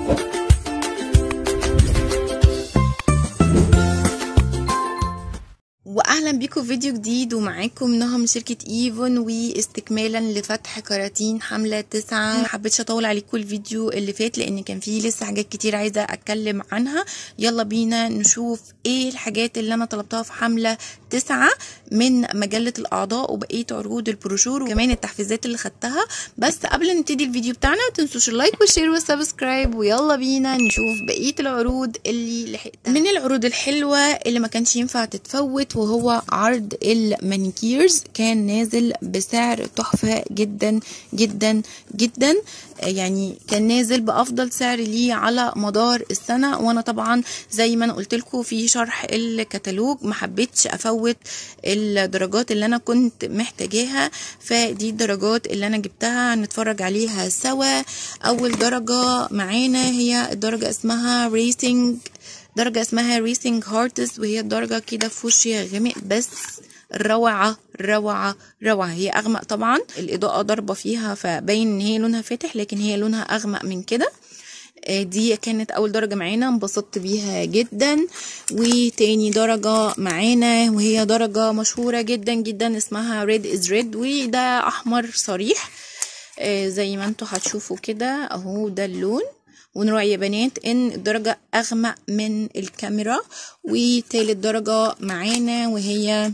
واهلا بيكم في فيديو جديد ومعاكم نهى من شركه ايفون واستكمالا لفتح كراتين حمله تسعة ما حبيتش اطول عليكم الفيديو اللي فات لان كان فيه لسه حاجات كتير عايزه اتكلم عنها يلا بينا نشوف ايه الحاجات اللي انا طلبتها في حمله تسعة من مجله الاعضاء وبقيه عروض البروشور وكمان التحفيزات اللي خدتها بس قبل ما نبتدي الفيديو بتاعنا ما تنسوش اللايك والشير والسبسكرايب ويلا بينا نشوف بقيه العروض اللي لحقتها من العروض الحلوه اللي ما كانش ينفع تتفوت وهو عرض المانيكيرز كان نازل بسعر تحفة جدا جدا جدا يعني كان نازل بافضل سعر ليه على مدار السنه وانا طبعا زي ما انا قلت لكم في شرح الكتالوج ما حبيتش افوت الدرجات اللي انا كنت محتاجاها فدي الدرجات اللي انا جبتها هنتفرج عليها سوا اول درجه معانا هي الدرجه اسمها ريسنج درجة اسمها ريسنج هارتس وهي درجة كده فوشيا غامق بس روعة روعة روعة هي أغمق طبعا الإضاءة ضاربة فيها فباين إن هي لونها فاتح لكن هي لونها أغمق من كده دي كانت أول درجة معانا انبسطت بيها جدا وتاني درجة معانا وهي درجة مشهورة جدا جدا اسمها ريد از ريد وده أحمر صريح زي ما انتوا هتشوفوا كده اهو ده اللون ونراعي يا بنات ان الدرجة اغمق من الكاميرا وتالت درجة معانا وهي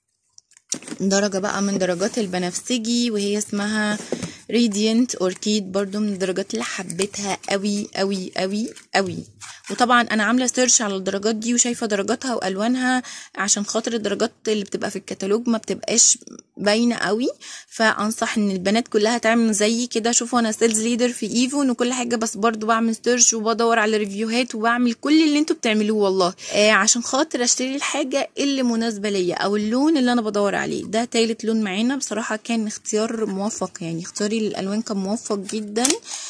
درجة بقى من درجات البنفسجي وهي اسمها راديانت اوركيد برضو من الدرجات اللي حبيتها قوي قوي قوي قوي وطبعا انا عامله سيرش على الدرجات دي وشايفه درجاتها والوانها عشان خاطر الدرجات اللي بتبقى في الكتالوج ما بتبقاش باينه قوي فانصح ان البنات كلها تعمل زيي كده شوفوا انا سيلز ليدر في ايفون وكل حاجه بس برضو بعمل سيرش وبدور على ريفيوهات وبعمل كل اللي انتوا بتعملوه والله آه عشان خاطر اشتري الحاجه اللي مناسبه ليا او اللون اللي انا بدور عليه ده تالت لون معانا بصراحه كان اختيار موفق يعني اختياري للالوان كان موفق جدا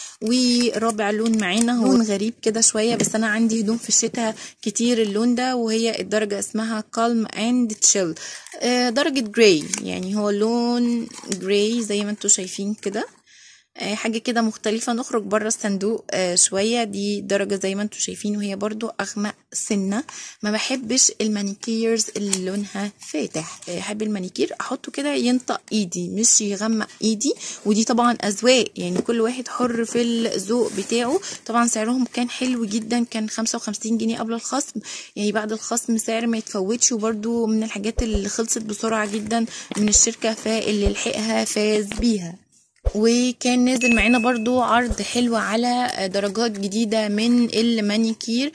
ورابع لون معانا هو لون غريب كده شويه بس انا عندي هدوم في الشتاء كتير اللون ده وهي الدرجه اسمها كالم اند تشيل درجه جراي يعني هو لون جراي زي ما انتم شايفين كده حاجه كده مختلفه نخرج بره الصندوق شويه دي درجه زي ما انتم شايفين وهي برضو اغمق سنه ما بحبش المانيكيرز اللي لونها فاتح احب المانيكير احطه كده ينطق ايدي مش يغمق ايدي ودي طبعا اذواق يعني كل واحد حر في الذوق بتاعه طبعا سعرهم كان حلو جدا كان 55 جنيه قبل الخصم يعني بعد الخصم سعر ما يتفوتش وبرضو من الحاجات اللي خلصت بسرعه جدا من الشركه فاللي لحقها فاز بيها وكان نازل معانا برضو عرض حلو على درجات جديدة من المانيكير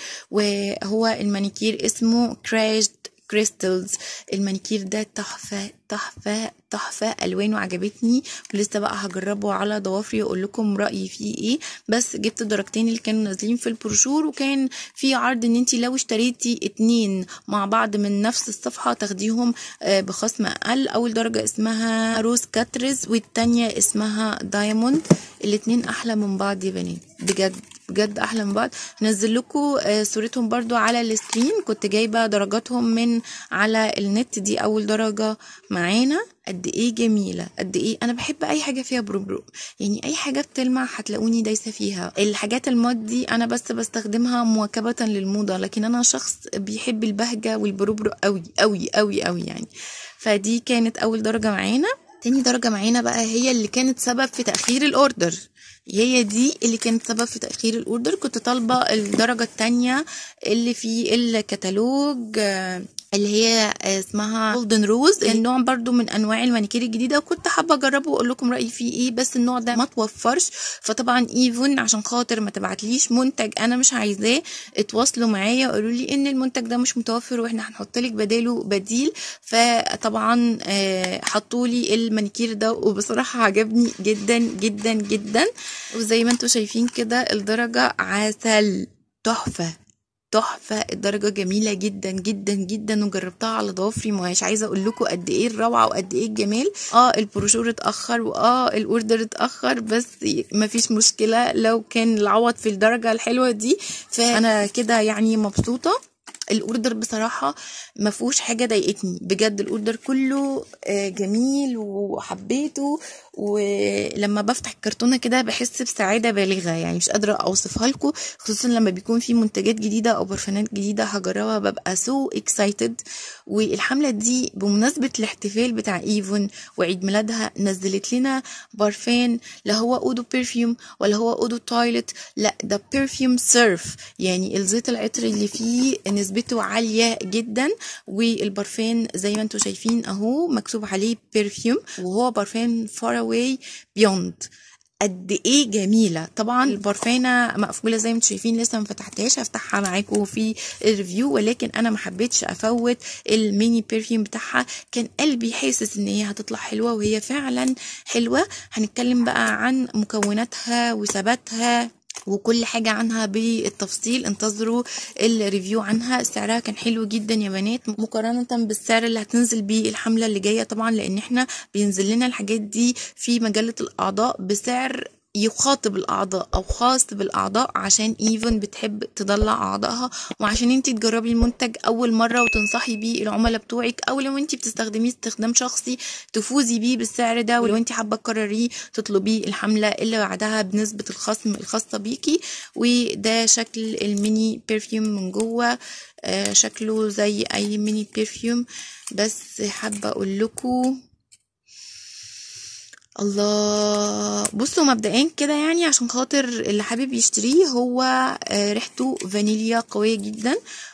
وهو المانيكير اسمه كراشد كريستلز المانيكير ده تحفة تحفة تحفة ألوانه عجبتني ولسه بقى هجربه على ضوافري وأقول لكم رأيي فيه إيه بس جبت الدرجتين اللي كانوا نازلين في البروشور وكان في عرض إن انتي لو اشتريتي اتنين مع بعض من نفس الصفحة تاخديهم بخصم أقل أول درجة اسمها روز كاترز والتانية اسمها دايموند الاتنين أحلى من بعض يا بنات بجد بجد احلى من بعض هنزل لكم صورتهم برضو على السكرين كنت جايبه درجاتهم من على النت دي اول درجه معانا قد ايه جميله قد ايه انا بحب اي حاجه فيها بروبرو يعني اي حاجه بتلمع هتلاقوني دايسه فيها الحاجات المود دي انا بس بستخدمها مواكبه للموضه لكن انا شخص بيحب البهجه والبروبرو قوي قوي قوي قوي يعني فدي كانت اول درجه معانا تاني درجه معانا بقى هي اللي كانت سبب في تاخير الاوردر هي دي اللي كانت سبب في تأخير الأوردر كنت طالبة الدرجة التانية اللي في الكتالوج اللي هي اسمها جولدن روز النوع برضو من انواع المانيكير الجديده وكنت حابه اجربه واقول لكم رايي فيه ايه بس النوع ده ما توفرش فطبعا ايفون عشان خاطر ما تبعتليش منتج انا مش عايزاه اتواصلوا معايا وقالوا لي ان المنتج ده مش متوفر واحنا هنحط لك بداله بديل فطبعا حطوا لي المانيكير ده وبصراحه عجبني جدا جدا جدا وزي ما انتم شايفين كده الدرجه عسل تحفه تحفه الدرجه جميله جدا جدا جدا وجربتها على ضوافري مش عايزه اقول لكم قد ايه الروعه وقد ايه الجمال اه البروشور اتاخر واه الاوردر اتاخر بس مفيش مشكله لو كان العوض في الدرجه الحلوه دي فانا كده يعني مبسوطه الاوردر بصراحه ما فيهوش حاجه ضايقتني بجد الاوردر كله جميل وحبيته ولما بفتح الكرتونه كده بحس بسعاده بالغه يعني مش قادره اوصفها لكم خصوصا لما بيكون في منتجات جديده او برفانات جديده هجربها ببقى سو so اكسايتد والحمله دي بمناسبه الاحتفال بتاع ايفون وعيد ميلادها نزلت لنا برفان لا هو اودو برفيوم ولا هو اودو تويلت لا ده برفيوم سيرف يعني الزيت العطر اللي فيه نسبته عاليه جدا والبرفان زي ما انتم شايفين اهو مكتوب عليه برفيوم وهو برفان فار اواي بيوند قد ايه جميله طبعا البرفانه مقفوله زي ما انتم شايفين لسه ما فتحتهاش هفتحها معاكم في الريفيو ولكن انا ما حبيتش افوت الميني برفيوم بتاعها كان قلبي حاسس ان هي هتطلع حلوه وهي فعلا حلوه هنتكلم بقى عن مكوناتها وثباتها وكل حاجة عنها بالتفصيل انتظروا الريفيو عنها سعرها كان حلو جدا يا بنات مقارنة بالسعر اللي هتنزل بيه الحملة اللي جاية طبعا لان احنا بينزل لنا الحاجات دي في مجلة الاعضاء بسعر يخاطب الاعضاء او خاص بالاعضاء عشان ايفن بتحب تدلع اعضائها وعشان انت تجربي المنتج اول مره وتنصحي بيه العملاء بتوعك او لو انت بتستخدميه استخدام شخصي تفوزي بيه بالسعر ده ولو انت حابه تكرريه تطلبيه الحمله اللي بعدها بنسبه الخصم الخاصه بيكي وده شكل الميني برفيوم من جوه آه شكله زي اي ميني برفيوم بس حابه اقول لكم الله بصوا مبدئيا كده يعني عشان خاطر اللي حابب يشتريه هو ريحته فانيليا قويه جدا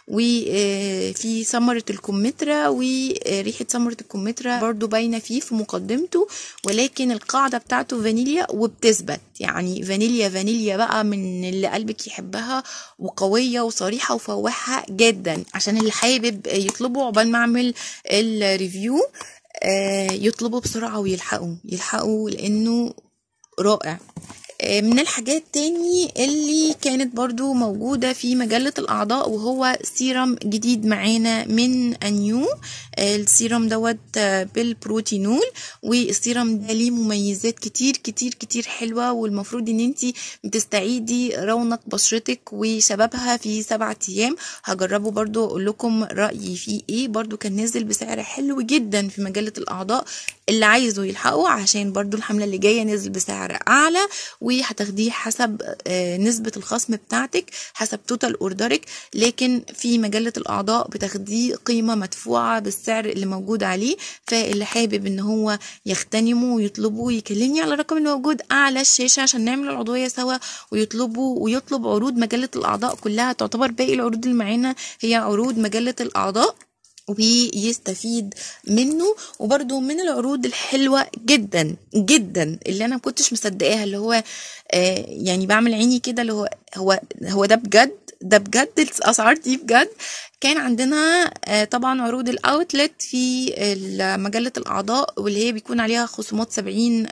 وفي ثمرة الكمثرى وريحة ثمرة الكمثرى برضو باينة فيه في مقدمته ولكن القاعدة بتاعته فانيليا وبتثبت يعني فانيليا فانيليا بقى من اللي قلبك يحبها وقوية وصريحة وفواحة جدا عشان اللي حابب يطلبه عقبال ما اعمل الريفيو يطلبوا بسرعة ويلحقوا يلحقوا لأنه رائع من الحاجات تاني اللي كانت برضو موجودة في مجلة الأعضاء وهو سيرم جديد معانا من أنيو السيرم دوت بالبروتينول والسيرم ده ليه مميزات كتير كتير كتير حلوة والمفروض ان انت بتستعيدي رونق بشرتك وشبابها في سبعة ايام هجربه برضو اقول لكم رأيي فيه ايه برضو كان نازل بسعر حلو جدا في مجلة الأعضاء اللي عايزه يلحقه عشان برضو الحملة اللي جاية نزل بسعر أعلى وهتاخديه حسب نسبة الخصم بتاعتك حسب توتال اوردرك لكن في مجلة الأعضاء بتاخديه قيمة مدفوعة بالسعر اللي موجود عليه فاللي حابب ان هو يغتنمه ويطلبه يكلمني على الرقم اللي موجود أعلى الشاشة عشان نعمل العضوية سوا ويطلبوا ويطلب عروض مجلة الأعضاء كلها تعتبر باقي العروض اللي معانا هي عروض مجلة الأعضاء ويستفيد منه وبرده من العروض الحلوة جدا جدا اللي انا مكنتش مصدقاها اللي هو آه يعني بعمل عيني كده اللي هو هو هو ده بجد ده بجد الاسعار دي بجد كان عندنا آه طبعا عروض الاوتلت في مجله الاعضاء واللي هي بيكون عليها خصومات 70%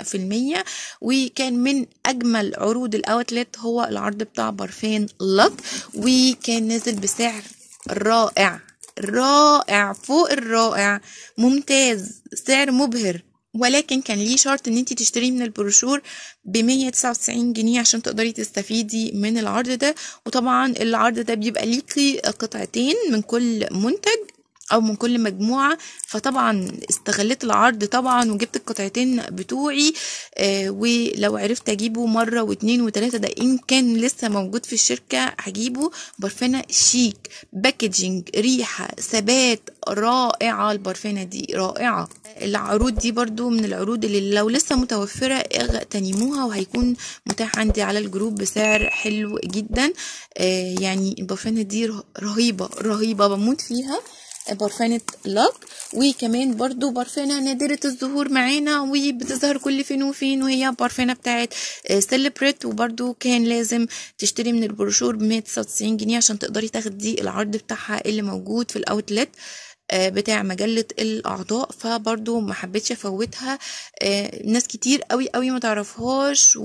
وكان من اجمل عروض الاوتلت هو العرض بتاع برفان لك وكان نازل بسعر رائع رائع فوق الرائع ممتاز سعر مبهر ولكن كان ليه شرط ان انت تشتريه من البروشور ب 199 جنيه عشان تقدري تستفيدي من العرض ده وطبعا العرض ده بيبقى ليكي قطعتين من كل منتج او من كل مجموعه فطبعا استغلت العرض طبعا وجبت القطعتين بتوعي آه ولو عرفت اجيبه مره واتنين وتلاته ده ان كان لسه موجود في الشركه هجيبه برفانه شيك باكجينج ريحه ثبات رائعه البرفانه دي رائعه العروض دي برضو من العروض اللي لو لسه متوفرة اغتنموها وهيكون متاح عندي على الجروب بسعر حلو جدا آه يعني البرفانة دي رهيبة رهيبة بموت فيها برفانة لاك وكمان برضو برفانة نادرة الظهور معانا وبتظهر كل فين وفين وهي برفانة بتاعت سيلبريت وبرضو كان لازم تشتري من البروشور ب 199 جنيه عشان تقدري تاخدي العرض بتاعها اللي موجود في الاوتلت بتاع مجلة الأعضاء فبرضو ما حبيتش أفوتها ناس كتير قوي قوي ما تعرفهاش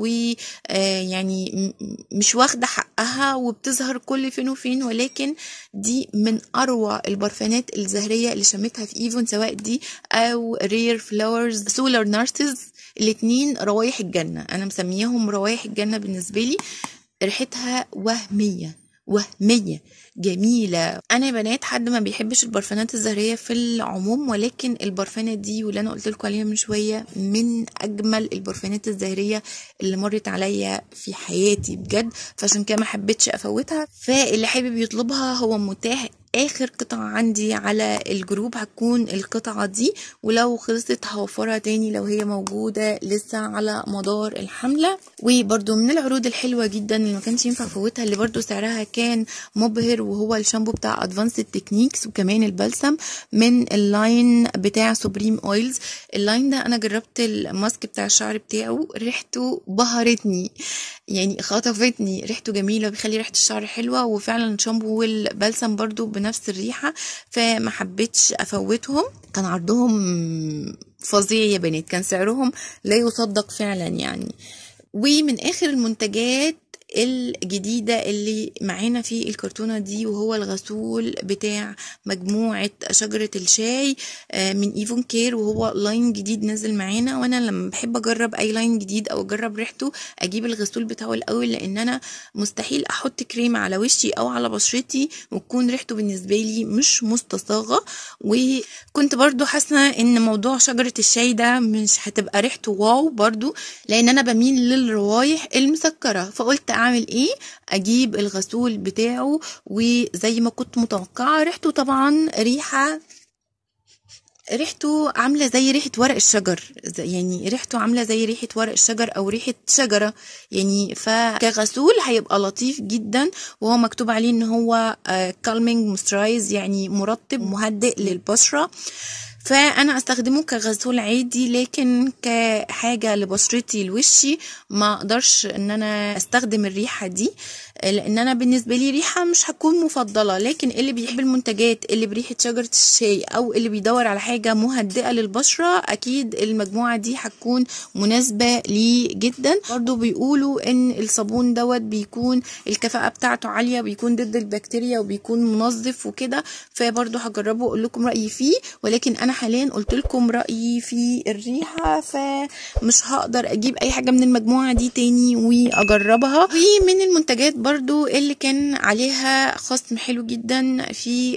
ويعني مش واخدة حقها وبتظهر كل فين وفين ولكن دي من أروع البرفانات الزهرية اللي شميتها في إيفون سواء دي أو رير فلاورز سولار نارسز الاتنين روايح الجنة أنا مسمياهم روايح الجنة بالنسبة لي ريحتها وهمية وهميه جميله انا يا بنات حد ما بيحبش البرفانات الزهريه في العموم ولكن البرفانه دي واللي انا قلت لكم عليها من شويه من اجمل البرفانات الزهريه اللي مرت عليا في حياتي بجد فعشان كده ما حبيتش افوتها فاللي حابب يطلبها هو متاح اخر قطعة عندي على الجروب هتكون القطعة دي ولو خلصت هوفرها تاني لو هي موجودة لسه على مدار الحملة وبرده من العروض الحلوة جدا اللي ما كانش ينفع افوتها اللي برده سعرها كان مبهر وهو الشامبو بتاع ادفانسد تكنيكس وكمان البلسم من اللاين بتاع سوبريم اويلز اللاين ده انا جربت الماسك بتاع الشعر بتاعه ريحته بهرتني يعني خطفتني ريحته جميلة بيخلي ريحة الشعر حلوة وفعلا الشامبو والبلسم برضو بنفس الريحة فما حبيتش افوتهم كان عرضهم فظيع يا بنات كان سعرهم لا يصدق فعلا يعني ومن اخر المنتجات الجديدة اللي معانا في الكرتونة دي وهو الغسول بتاع مجموعة شجرة الشاي من ايفون كير وهو لاين جديد نزل معانا وانا لما بحب اجرب اي لاين جديد او اجرب ريحته اجيب الغسول بتاعه الاول لان انا مستحيل احط كريم على وشي او على بشرتي وتكون ريحته بالنسبة لي مش مستصاغة وكنت برضو حاسة ان موضوع شجرة الشاي ده مش هتبقى ريحته واو برضو لان انا بميل للروايح المسكرة فقلت اعمل ايه اجيب الغسول بتاعه وزي ما كنت متوقعه ريحته طبعا ريحه ريحته عامله زي ريحه ورق الشجر يعني ريحته عامله زي ريحه ورق الشجر او ريحه شجره يعني فكغسول هيبقى لطيف جدا وهو مكتوب عليه ان هو كالمينج موسترايز يعني مرطب مهدئ للبشره فانا استخدمه كغسول عادي لكن كحاجه لبشرتي لوشي ما اقدرش ان انا استخدم الريحه دي لان انا بالنسبه لي ريحه مش هتكون مفضله لكن اللي بيحب المنتجات اللي بريحه شجره الشاي او اللي بيدور على حاجه مهدئه للبشره اكيد المجموعه دي هتكون مناسبه ليه جدا برضو بيقولوا ان الصابون دوت بيكون الكفاءه بتاعته عاليه بيكون ضد البكتيريا وبيكون منظف وكده فبرضو هجربه واقول لكم رايي فيه ولكن انا حاليا قلت لكم رايي في الريحه فمش هقدر اجيب اي حاجه من المجموعه دي تاني واجربها ومن المنتجات برضو اللي كان عليها خصم حلو جدا في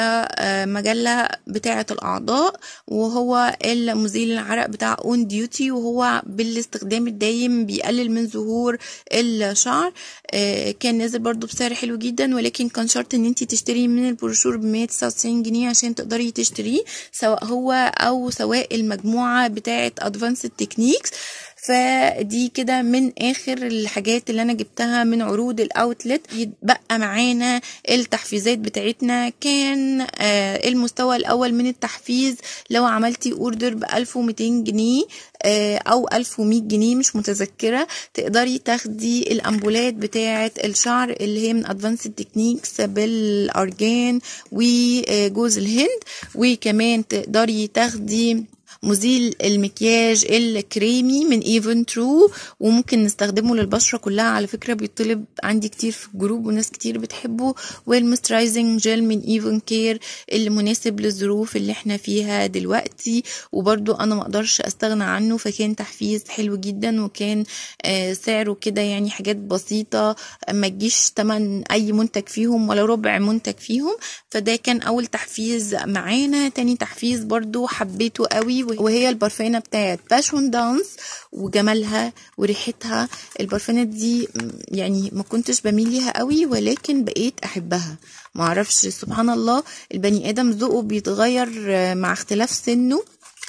المجلة بتاعة الأعضاء وهو المزيل العرق بتاع اون ديوتي وهو بالاستخدام الدايم بيقلل من ظهور الشعر كان نازل برضو بسعر حلو جدا ولكن كان شرط ان انت تشتري من البروشور ب 199 جنيه عشان تقدري تشتريه سواء هو او سواء المجموعة بتاعة ادفانسد تكنيكس فدي كده من اخر الحاجات اللي انا جبتها من عروض الاوتلت يتبقى معانا التحفيزات بتاعتنا كان آه المستوى الاول من التحفيز لو عملتي اوردر ب 1200 جنيه آه او 1100 جنيه مش متذكره تقدري تاخدي الامبولات بتاعه الشعر اللي هي من ادفانسد تكنيكس بالارجان وجوز الهند وكمان تقدري تاخدي مزيل المكياج الكريمي من ايفن ترو وممكن نستخدمه للبشره كلها على فكره بيطلب عندي كتير في الجروب وناس كتير بتحبه والمسترايزنج جel من ايفن كير اللي مناسب للظروف اللي احنا فيها دلوقتي وبرده انا ما اقدرش استغنى عنه فكان تحفيز حلو جدا وكان آه سعره كده يعني حاجات بسيطه ما تجيش تمن اي منتج فيهم ولا ربع منتج فيهم فده كان اول تحفيز معانا تاني تحفيز برضو حبيته قوي وهي البرفانة بتاعت باشون دانس وجمالها وريحتها البرفانات دي يعني ما كنتش بميل ليها قوي ولكن بقيت احبها معرفش سبحان الله البني ادم ذوقه بيتغير مع اختلاف سنه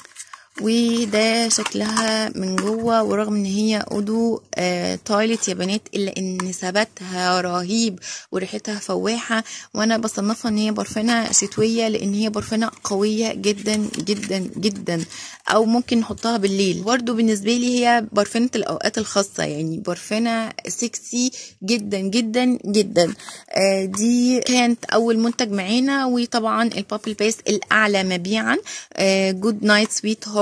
وده شكلها من جوه ورغم ان هي اودو آه تويلت يا بنات الا ان ثباتها رهيب وريحتها فواحه وانا بصنفها ان هي برفانه شتويه لان هي برفانه قويه جدا جدا جدا او ممكن نحطها بالليل برضو بالنسبه لي هي برفانه الاوقات الخاصه يعني برفانه سكسي جدا جدا جدا آه دي كانت اول منتج معانا وطبعا البابل بيس الاعلى مبيعا جود نايت سويت هارت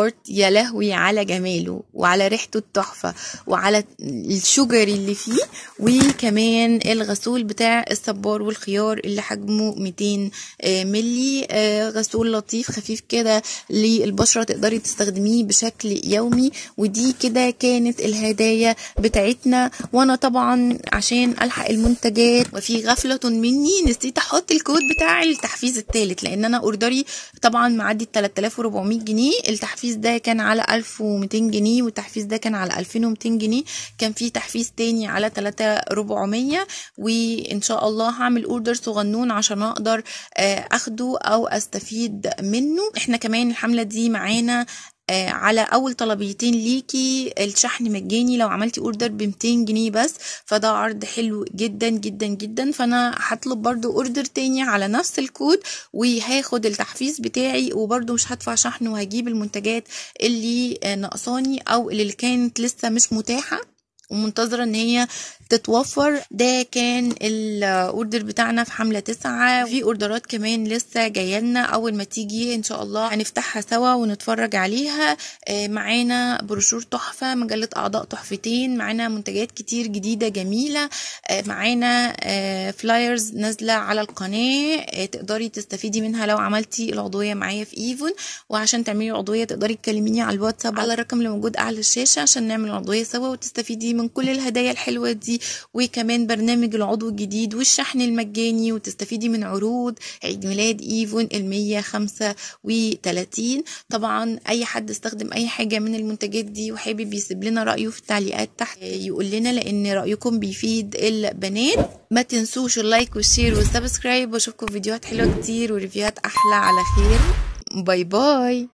ارت يا لهوي على جماله وعلى ريحته التحفه وعلى الشجر اللي فيه وكمان الغسول بتاع الصبار والخيار اللي حجمه 200 آه، ملي آه، غسول لطيف خفيف كده للبشره تقدري تستخدميه بشكل يومي ودي كده كانت الهدايا بتاعتنا وانا طبعا عشان الحق المنتجات وفي غفله مني نسيت احط الكود بتاع التحفيز الثالث لان انا اوردري طبعا معدي 3400 جنيه التحفيز ده كان على 1200 جنيه والتحفيز ده كان على 2200 جنيه كان في تحفيز تاني على 3400 وان شاء الله هعمل اوردر صغنون عشان اقدر آه، اخده او استفيد منه احنا كمان الحمله دي معانا آه، على اول طلبيتين ليكي الشحن مجاني لو عملتي اوردر ب 200 جنيه بس فده عرض حلو جدا جدا جدا فانا هطلب برضو اوردر تاني على نفس الكود وهاخد التحفيز بتاعي وبرضو مش هدفع شحن وهجيب المنتجات اللي آه، ناقصاني او اللي كانت لسه مش متاحه ومنتظرة ان هي تتوفر ده كان الاوردر بتاعنا في حملة تسعة في اوردرات كمان لسه جايلنا اول ما تيجي ان شاء الله هنفتحها سوا ونتفرج عليها آه، معانا بروشور تحفة مجلة اعضاء تحفتين معانا منتجات كتير جديدة جميلة آه، معانا آه، فلايرز نازلة على القناة آه، تقدري تستفيدي منها لو عملتي العضوية معايا في ايفون وعشان تعملي العضوية تقدري تكلميني على الواتساب على الرقم اللي موجود اعلى الشاشة عشان نعمل العضوية سوا وتستفيدي من كل الهدايا الحلوة دي وكمان برنامج العضو الجديد والشحن المجاني وتستفيدي من عروض عيد ميلاد ايفون المية خمسة وتلاتين طبعا اي حد استخدم اي حاجة من المنتجات دي وحابب يسيب لنا رأيه في التعليقات تحت يقول لنا لان رأيكم بيفيد البنات ما تنسوش اللايك والشير والسبسكرايب واشوفكم فيديوهات حلوة كتير وريفيوهات احلى على خير باي باي